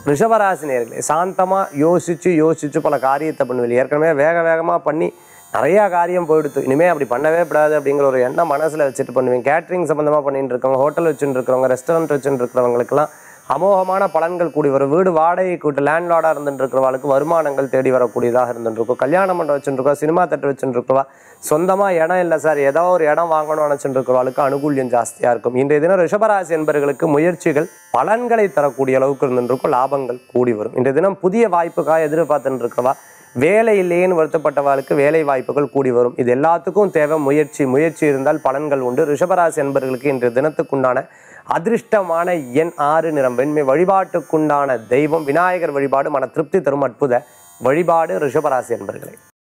ரிஷபராசி நேர்களே சாந்தமாக யோசிச்சு யோசிச்சு பல காரியத்தை பண்ணுவீங்க ஏற்கனவே வேக வேகமாக பண்ணி நிறையா காரியம் போயிடுத்து இனிமேல் அப்படி பண்ணவே கூடாது அப்படிங்கிற ஒரு எண்ணம் மனசில் வச்சுட்டு பண்ணுவீங்க கேட்ரிங் சம்மந்தமாக பண்ணிட்டு இருக்கவங்க ஹோட்டல் வச்சுட்டு இருக்கிறவங்க ரெஸ்டாரண்ட் வச்சுட்டு இருக்கிறவங்களுக்குலாம் அமோகமான பலன்கள் கூடி வரும் வீடு வாடகை கூட்டு லேண்ட்லார்டாக இருந்துட்டு இருக்கிறவங்களுக்கு வருமானங்கள் தேடி வரக்கூடியதாக இருந்துட்டு இருக்கும் கல்யாணம் மண்டபம் வச்சுட்டு இருக்கோம் சினிமா தட்டு வச்சுட்டு இருக்கவா சொந்தமாக இடம் இல்லை சார் ஏதோ ஒரு இடம் வாங்கணும்னு நினச்சிட்டு இருக்கிறவங்களுக்கு அனுகூல்யம் ஜாஸ்தியாக இருக்கும் இன்றைய தினம் ரிஷபராசி என்பவர்களுக்கு முயற்சிகள் பலன்களை தரக்கூடிய அளவுக்கு இருந்துருக்கும் லாபங்கள் கூடி வரும் இன்றைய தினம் புதிய வாய்ப்புக்காக எதிர்பார்த்துட்டு இருக்கிறவா வேலை இல்லையேன்னு வருத்தப்பட்டவர்களுக்கு வேலை வாய்ப்புகள் கூடி வரும் இது எல்லாத்துக்கும் தேவை முயற்சி முயற்சி இருந்தால் பலன்கள் உண்டு ரிஷபராசி என்பவர்களுக்கு இன்றைய தினத்துக்குண்டான அதிர்ஷ்டமான எண் ஆறு நிறம் வெண்மை வழிபாட்டுக்குண்டான தெய்வம் விநாயகர் வழிபாடு மன திருப்தி தரும் அற்புத வழிபாடு ரிஷபராசி என்பர்களே